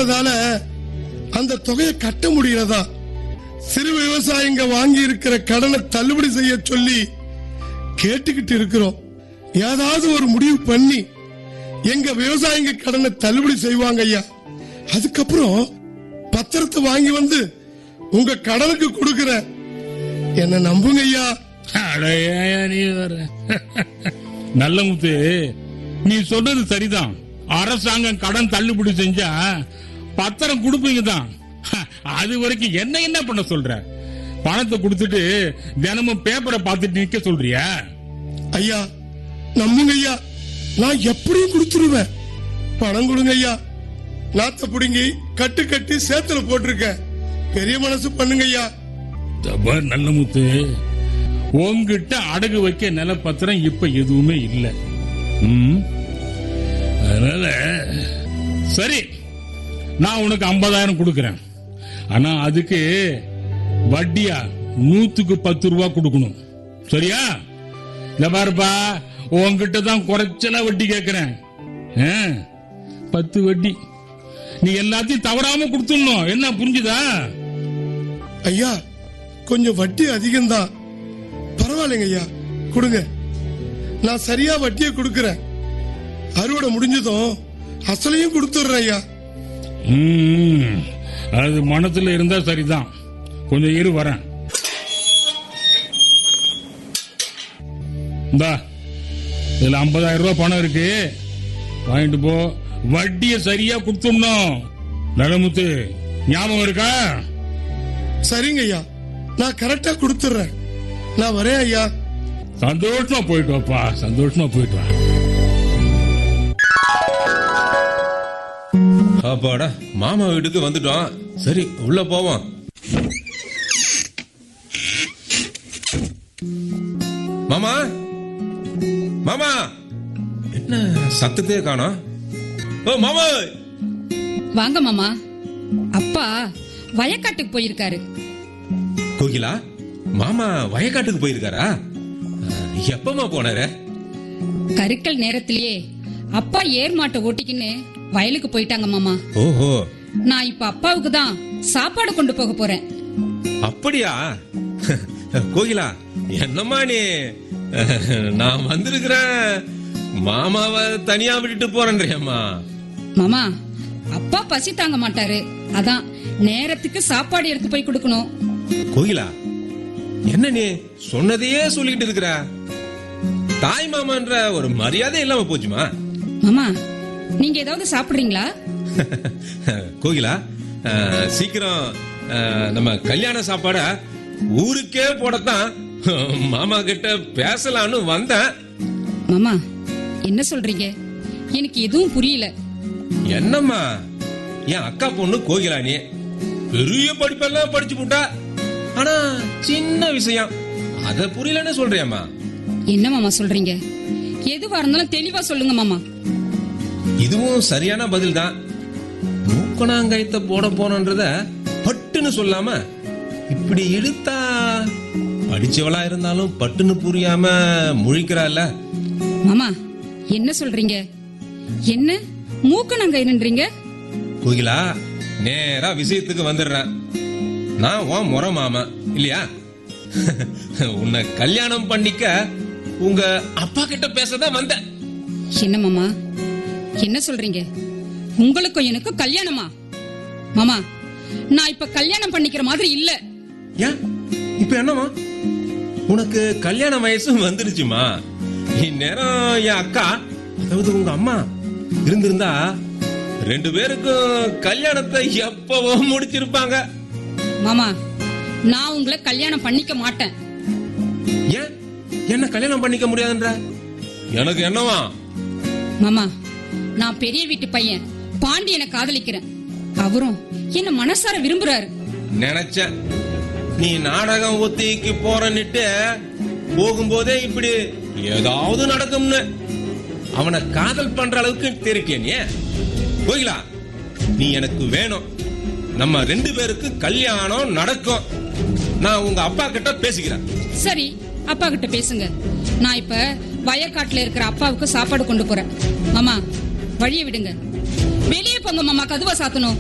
போனதால அந்த தொகையை கட்ட முடியலதா சிறு விவசாயிங்க வாங்கி இருக்கிற கடனை தள்ளுபடி செய்ய சொல்லி கேட்டுக்கிட்டு இருக்கிறோம் ஏதாவது ஒரு முடிவு பண்ணி எங்க விவசாயிங்க கடனை தள்ளுபடி செய்வாங்க ஐயா அதுக்கப்புறம் பத்திரத்தை வாங்கி வந்து உங்க கடனுக்கு கொடுக்கிறேன் என்ன நம்புங்க ஐயா அட ஏன்யா நீ வேற நல்ல முத்து நீ சொல்றது சரிதான் அரசாங்கம் கடன் தள்ளுபடி செஞ்சா பத்திரம் கொடுப்பீங்க தான் அது வரைக்கும் என்ன என்ன பண்ண சொல்ற பணத்தை கொடுத்துட்டு தினமும் பேப்பரை பார்த்துட்டு நிக்க சொல்றியா ஐயா நம்புங்க ஐயா நான் எப்படியும் கொடுத்துருவேன் பணம் கொடுங்க ஐயா நாத்த புடுங்கி கட்டு கட்டி சேத்துல போட்டிருக்கேன் பெரிய மனசு பண்ணுங்க ஐயா தபார் நல்ல முத்து உன்கிட்ட அடகு வைக்க நிலப்பத்திரம் இப்ப எதுவுமே இல்ல ம்? அதனால சரி நான் உனக்கு ஐம்பதாயிரம் கொடுக்கறேன் ஆனா அதுக்கு வட்டியா நூத்துக்கு பத்து ரூபா கொடுக்கணும் சரியா இந்த பாருப்பா உன்கிட்ட தான் குறைச்சலா வட்டி கேட்கிறேன் ஆ, பத்து வட்டி நீ எல்லாத்தையும் தவறாம கொடுத்துடணும் என்ன புரிஞ்சுதா ஐயா கொஞ்சம் வட்டி அதிகம்தான் பரவாயில்லைங்க ஐயா கொடுங்க நான் சரியா வட்டியை கொடுக்கறேன் அறுவடை முடிஞ்சதும் அசலையும் கொடுத்துடுறேன் ஐயா ம், அது மனத்துல இருந்தா சரிதான் கொஞ்சம் இரு வரேன் இந்தா இதுல 50000 ரூபாய் பணம் இருக்கு வாங்கிட்டு போ வட்டியை சரியா கொடுத்துடணும் நலமுத்து ஞாபகம் இருக்கா சரிங்க ஐயா நான் கரெக்டா கொடுத்துடுறேன் நான் வரேன் ஐயா சந்தோஷமா போயிட்டு வாப்பா சந்தோஷமா போயிட்டு வா அப்பாடா மாமா வீட்டுக்கு வந்துட்டோம் சரி உள்ள போவோம் மாமா மாமா என்ன சத்தத்தையே காணோம் ஓ மாமா வாங்க மாமா அப்பா வயக்காட்டுக்கு போயிருக்காரு கோகிலா மாமா வயக்காட்டுக்கு போயிருக்காரா அஹ், எப்பமா போனாரு கருக்கல் நேரத்திலேயே அப்பா ஏர் மாட்டை ஓட்டிக்கின்னு வயலுக்கு போயிட்டாங்க மாமா ஓஹோ நான் இப்ப அப்பாவுக்கு தான் சாப்பாடு கொண்டு போக போறேன் அப்படியா கோகிலா என்னம்மா நீ நான் வந்திருக்கிறேன் மாமாவை தனியா விட்டுட்டு போறேன்றியம்மா மாமா அப்பா பசி தாங்க மாட்டாரு அதான் நேரத்துக்கு சாப்பாடு எடுத்து போய் கொடுக்கணும் கோகிலா என்ன நீ சொன்னதையே சொல்லிட்டு இருக்கிற தாய் மாமான்ற ஒரு மரியாதை இல்லாம போச்சுமா மாமா நீங்க ஏதாவது சாப்பிடுறீங்களா கோகிலா அஹ், சீக்கிரம் அஹ், நம்ம கல்யாண சாப்பாட ஊருக்கே போடத்தான் மாமா கிட்ட பேசலான்னு வந்தேன் மாமா என்ன சொல்றீங்க எனக்கு எதுவும் புரியல என்னம்மா என் அக்கா பொண்ணு கோகிலா நீ பெரிய படிப்பெல்லாம் படிச்சு போட்டா ஆனா சின்ன விஷயம் அத புரியலன்னு சொல்றியம்மா என்ன மாமா சொல்றீங்க எதுவா இருந்தாலும் தெளிவா சொல்லுங்க மாமா இதுவும் சரியான பதில் தான் மூக்கணாங்கயத்தை போட போனன்றத பட்டுன்னு சொல்லாம இப்படி இழுத்தா படிச்சவளா இருந்தாலும் பட்டுன்னு புரியாம முழிக்கிறாள்ல மாமா என்ன சொல்றீங்க என்ன மூக்க நாங்க என்னன்றீங்க கோகிலா நேரா விஷயத்துக்கு வந்துடுறேன் நான் உன் முறை மாமா இல்லையா உன்னை கல்யாணம் பண்ணிக்க உங்க அப்பா கிட்ட பேசதான் வந்தேன் என்ன மாமா என்ன சொல்றீங்க உங்களுக்கும் எனக்கும் கல்யாணமா மாமா நான் இப்ப கல்யாணம் பண்ணிக்கிற மாதிரி இல்ல ஏன் இப்ப என்னமா உனக்கு கல்யாண வயசு வந்துருச்சுமா இந்நேரம் என் அக்கா அதாவது உங்க அம்மா இருந்திருந்தா ரெண்டு பேருக்கும் கல்யாணத்தை எப்பவோ முடிச்சிருப்பாங்க மாமா நான் உங்களை கல்யாணம் பண்ணிக்க மாட்டேன் ஏன் என்ன கல்யாணம் பண்ணிக்க முடியாதுன்ற எனக்கு என்னவா மாமா நான் பெரிய வீட்டு பையன் பாண்டியனை காதலிக்கிறேன் அவரும் என்ன மனசார விரும்புறாரு நினைச்சேன் நீ நாடகம் ஒத்திக்கு போறன்னுட்டு போகும்போதே இப்படி ஏதாவது நடக்கும்னு அவனை காதல் பண்ற அளவுக்கு தெரிக்கே நீ கோகிலா நீ எனக்கு வேணும் நம்ம ரெண்டு பேருக்கு கல்யாணம் நடக்கும் நான் உங்க அப்பா கிட்ட பேசிக்கிறேன் சரி அப்பா கிட்ட பேசுங்க நான் இப்ப வயக்காட்டுல இருக்கிற அப்பாவுக்கு சாப்பாடு கொண்டு போறேன் மாமா வழிய விடுங்க வெளியே போங்க மாமா கதுவா சாத்தணும்